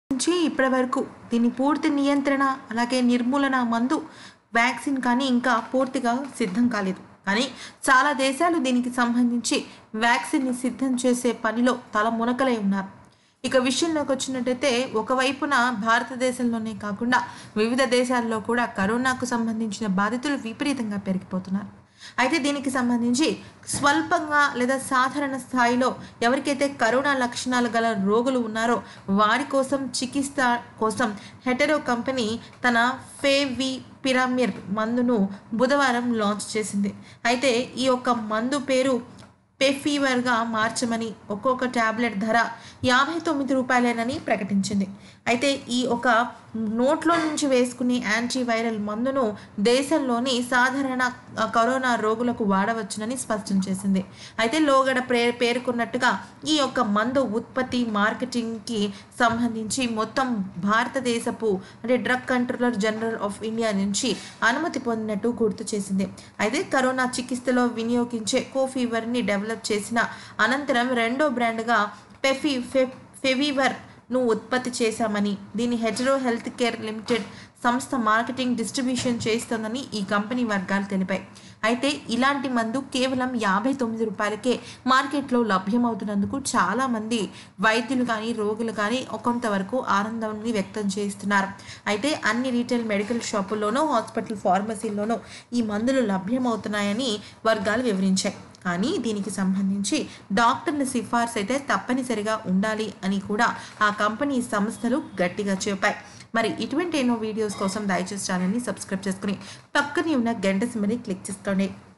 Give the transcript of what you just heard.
నుంచి ఇప్పటి వరకు దీని పూర్తి నియంత్రణ అలాగే నిర్మూలన మందు వ్యాక్సిన్ కానీ ఇంకా పూర్తిగా సిద్ధం కాలేదు కానీ చాలా దేశాలు దీనికి సంబంధించి వ్యాక్సిన్ని సిద్ధం చేసే పనిలో తల మునకలై ఉన్నారు ఇక విషయంలోకి వచ్చినట్టయితే ఒకవైపున భారతదేశంలోనే కాకుండా వివిధ దేశాల్లో కూడా కరోనాకు సంబంధించిన బాధితులు విపరీతంగా పెరిగిపోతున్నారు అయితే దీనికి సంబంధించి స్వల్పంగా లేదా సాధారణ స్థాయిలో ఎవరికైతే కరోనా లక్షణాలు గల రోగులు ఉన్నారో వారి కోసం చికిత్స కోసం హెటరో కంపెనీ తన ఫేవి పిరామిర్ మందును బుధవారం లాంచ్ చేసింది అయితే ఈ యొక్క మందు పేరు పెఫీవర్గా మార్చమని ఒక్కొక్క ట్యాబ్లెట్ ధర యాభై తొమ్మిది రూపాయలేనని ప్రకటించింది అయితే ఈ ఒక నోట్లో నుంచి వేసుకునే యాంటీవైరల్ మందును దేశంలోని సాధారణ ఆ, కరోనా రోగులకు వాడవచ్చునని స్పష్టం చేసింది అయితే లోగడ ప్రే పేర్కొన్నట్టుగా ఈ యొక్క మందు ఉత్పత్తి మార్కెటింగ్కి సంబంధించి మొత్తం భారతదేశపు అంటే drug controller general of India నుంచి అనుమతి పొందినట్టు గుర్తు చేసింది అయితే కరోనా చికిత్సలో వినియోగించే కోఫీవర్ని డెవలప్ చేసిన అనంతరం రెండో బ్రాండ్గా పెఫీ ఫె ఫెవీవర్ ను ఉత్పత్తి చేశామని దీని హెటరో హెల్త్ కేర్ లిమిటెడ్ సంస్థ మార్కెటింగ్ డిస్ట్రిబ్యూషన్ చేస్తోందని ఈ కంపెనీ వర్గాలు తెలిపాయి అయితే ఇలాంటి మందు కేవలం యాభై తొమ్మిది రూపాయలకే మార్కెట్లో లభ్యమవుతున్నందుకు చాలామంది వైద్యులు కానీ రోగులు కానీ కొంతవరకు ఆనందాన్ని వ్యక్తం చేస్తున్నారు అయితే అన్ని రీటైల్ మెడికల్ షాపుల్లోనూ హాస్పిటల్ ఫార్మసీల్లోనూ ఈ మందులు లభ్యమవుతున్నాయని వర్గాలు వివరించాయి కానీ దీనికి సంబంధించి డాక్టర్ల సిఫార్సు అయితే తప్పనిసరిగా ఉండాలి అని కూడా ఆ కంపెనీ సంస్థలు గట్టిగా చెప్పాయి మరి ఇటువంటి ఎన్నో వీడియోస్ కోసం దయచేసి ఛానల్ని సబ్స్క్రైబ్ చేసుకుని పక్కనే ఉన్న గంట సిమ్మని క్లిక్ చేసుకోండి